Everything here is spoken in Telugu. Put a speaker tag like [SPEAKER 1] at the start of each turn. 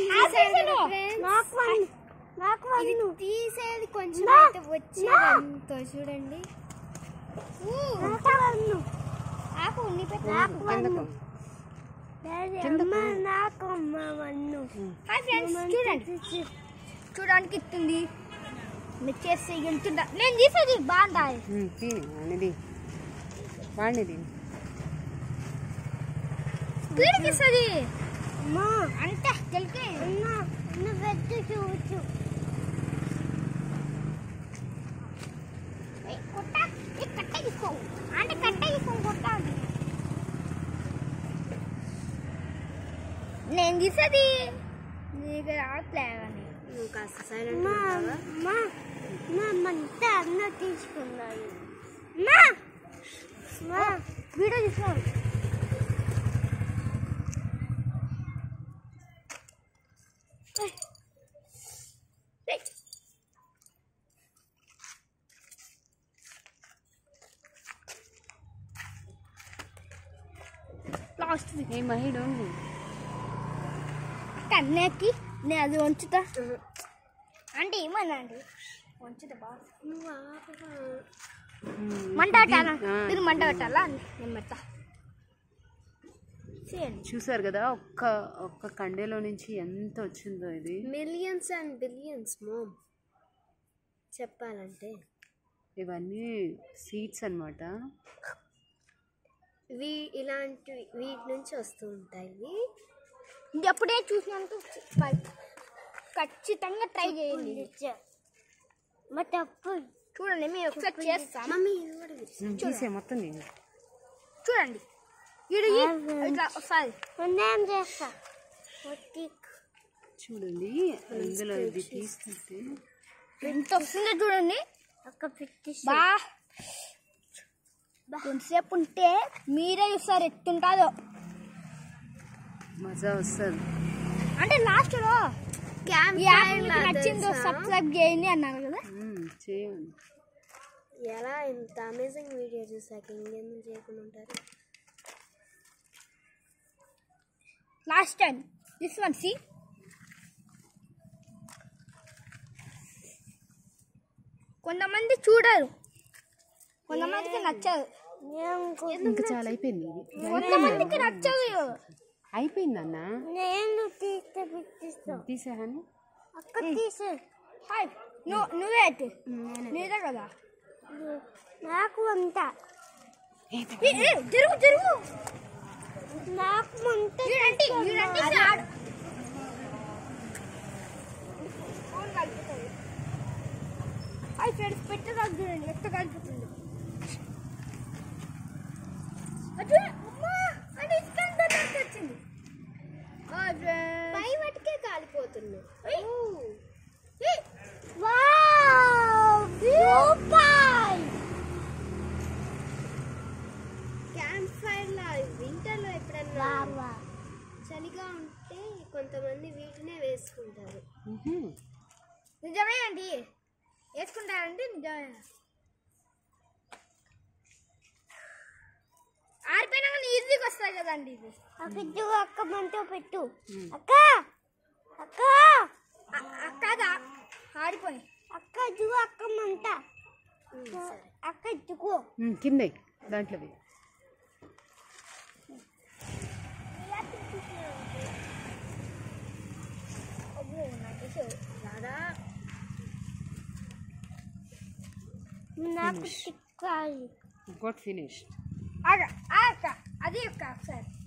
[SPEAKER 1] తీసాడు కదా friends.
[SPEAKER 2] నాకు వన్ నాకు
[SPEAKER 1] ఇది
[SPEAKER 2] వన్
[SPEAKER 1] తీసేది కొంచెం
[SPEAKER 2] నా,
[SPEAKER 1] అయితే వచ్చేదంతో చూడండి ఊ,
[SPEAKER 2] నాకు వన్
[SPEAKER 1] ఆకు ఉన్ని పెట్టు
[SPEAKER 2] నాకు వన్
[SPEAKER 3] కిందకు
[SPEAKER 2] డాడీ అమ్మ నాకు అమ్మ వన్ను
[SPEAKER 1] హాయ్ ఫ్రెండ్స్ చూడండి చూడడానికి ఇస్తుంది మీరు చేస్తే ఎంతుంటా నేను తీసేది బాగుందా
[SPEAKER 3] ఉమ్, తిని అనేది వాడిని
[SPEAKER 1] స్పీడ్కి ఇస్తుంది
[SPEAKER 2] అమ్మా
[SPEAKER 1] అంటే తెలికి
[SPEAKER 2] అన్న నువ్వు పెద్ద చూచు
[SPEAKER 1] కొట్ట ఈ కట్ట తీసుకో అంటే కట్ట తీసుకో కొట్ట నేను తీసేది నీకు రావట్లే కానీ
[SPEAKER 2] నువ్వు కాస్త సైలెంట్ అమ్మా మా మంట అన్న తీసుకున్నాను మా మా
[SPEAKER 1] వీడియో తీసుకో లాస్ట్
[SPEAKER 3] ఏ మహిడు
[SPEAKER 1] కన్నెక్కి నేను అది వంచుతా అంటే ఏమన్నా అండి వంచుతా బాగా
[SPEAKER 2] నువ్వు ఆపగా
[SPEAKER 1] మంట పెట్టాలా
[SPEAKER 3] ఆ,
[SPEAKER 1] మీరు మంట పెట్టాలా నేను పెడతా చేయండి
[SPEAKER 3] చూసారు కదా ఒక్క ఒక్క కండెలో నుంచి ఎంత వచ్చిందో ఇది
[SPEAKER 2] మిలియన్స్ అండ్ బిలియన్స్ మోమ్ చెప్పాలంటే
[SPEAKER 3] ఇవన్నీ సీడ్స్ అన్నమాట
[SPEAKER 2] వీ ఇలాంటి వీటి నుంచి వస్తూ ఉంటాయి
[SPEAKER 1] ఇది అప్పుడే చూసినంత ఖచ్చితంగా ట్రై చేయండి
[SPEAKER 2] మా తప్పు
[SPEAKER 1] చూడండి మీరు ఒకసారి చేస్తాం
[SPEAKER 2] మమ్మీ ఇది కూడా విరిసి.
[SPEAKER 3] ఉమ్, తీసే మొత్తం నేను
[SPEAKER 1] చూడండి ఇది ఇట్లా ఒకసారి
[SPEAKER 2] నేను చేస్తా ఒట్టి
[SPEAKER 3] చూడండి ఇందులో ఇది తీసుకుంటే
[SPEAKER 1] ఎంత వస్తుందో చూడండి
[SPEAKER 2] ఒక పెట్టి
[SPEAKER 1] బా కొంతసేపు ఉంటే మీరే చూస్తారు ఎట్టుంటుందో
[SPEAKER 3] మజా వస్తుంది
[SPEAKER 1] అంటే లాస్ట్ లో
[SPEAKER 2] క్యాంప్
[SPEAKER 1] ఈ యాప్ మీకు నచ్చిందో సబ్స్క్రైబ్ చేయండి అన్నారు కదా
[SPEAKER 3] ఉమ్, చేయండి
[SPEAKER 2] ఎలా ఇంత అమేజింగ్ వీడియో చూసాక ఇంకెందుకు చేయకుండా ఉంటారు
[SPEAKER 1] లాస్ట్ టైం దిస్ వన్ సి కొంతమంది చూడరు కొంతమందికి నచ్చదు
[SPEAKER 3] ఇంకా చాలా అయిపోయింది ఇది
[SPEAKER 1] కొంతమందికి నచ్చదు
[SPEAKER 3] అయిపోయిందన్న
[SPEAKER 2] నేను తీస్తే పెట్టిస్తా
[SPEAKER 3] తీసేహాని
[SPEAKER 2] అక్క తీసే
[SPEAKER 1] హాయ్ నువ్వు నువ్వే అయితే నీదే కదా
[SPEAKER 2] నాకు అంత
[SPEAKER 1] ఏ, ఏ, తిరుగు తిరుగు
[SPEAKER 2] నాకు మంట
[SPEAKER 1] వీడంటే వీడంటే ఆడు హాయ్ ఫ్రెండ్స్ పెట్టగా చూడండి ఎట్ట కలిపిస్తుంది అటు, అమ్మా, అది ఇసుకంత దాకా వచ్చింది హాయ్ ఫ్రెండ్స్
[SPEAKER 2] పై వాటికే కాలిపోతున్నాయి
[SPEAKER 1] ఏయ్,
[SPEAKER 2] వావ్ సూపర్ క్యాంప్ ఫైర్ లా వింటర్ లో ఎప్పుడన్నా చలిగా ఉంటే కొంతమంది వీటినే వేసుకుంటారు
[SPEAKER 3] ఉహు.
[SPEAKER 1] నిజమేనండి వేసుకుంటారండి నిజమే ఆరిపోయినాక ఈజీగా వస్తాయి కదండి ఇది
[SPEAKER 2] అక్క అక్క మంట పెట్టు
[SPEAKER 3] ఉమ్.
[SPEAKER 2] అక్క అక్క
[SPEAKER 1] అక్కగా ఆడిపోయి
[SPEAKER 2] అక్క జుగు అక్క మంట అక్క జుగు
[SPEAKER 3] ఉమ్, కిందే దాంట్లో వెయ్యి.
[SPEAKER 2] నాకు చిక్కాలి
[SPEAKER 3] గోట్ ఫినిష్
[SPEAKER 1] ఆగ ఆగ అది ఒక ఒకసారి